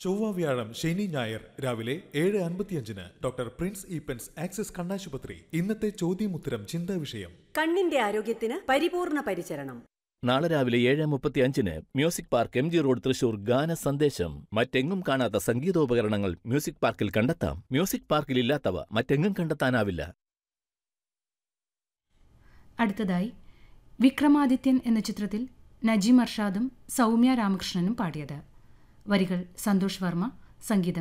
ചൊവ്വ വ്യാഴം ശനി ഞായർ രാവിലെ ഏഴ് അൻപത്തിയഞ്ചിന് ഡോക്ടർ പ്രിൻസ് ഈപ്പൻസ് ആക്സിസ് കണ്ണാശുപത്രി ഇന്നത്തെ ചോദ്യമുത്തരം ചിന്താ വിഷയം കണ്ണിന്റെ ആരോഗ്യത്തിന് പരിപൂർണ പരിചരണം നാളെ രാവിലെ ഏഴ് മുപ്പത്തി അഞ്ചിന് music park M G road Thrissur ഗാന സന്ദേശം മറ്റെങ്ങും കാണാത്ത സംഗീതോപകരണങ്ങൾ മ്യൂസിക് പാർക്കിൽ കണ്ടെത്താം മ്യൂസിക് പാർക്കിൽ ഇല്ലാത്തവ മറ്റെങ്ങും കണ്ടെത്താനാവില്ല അടുത്തതായി വിക്രമാദിത്യൻ എന്ന ചിത്രത്തിൽ നജീം അർഷാദും സൗമ്യ രാമകൃഷ്ണനും പാടിയത് വരികൾ സന്തോഷ് വർമ്മ സംഗീതം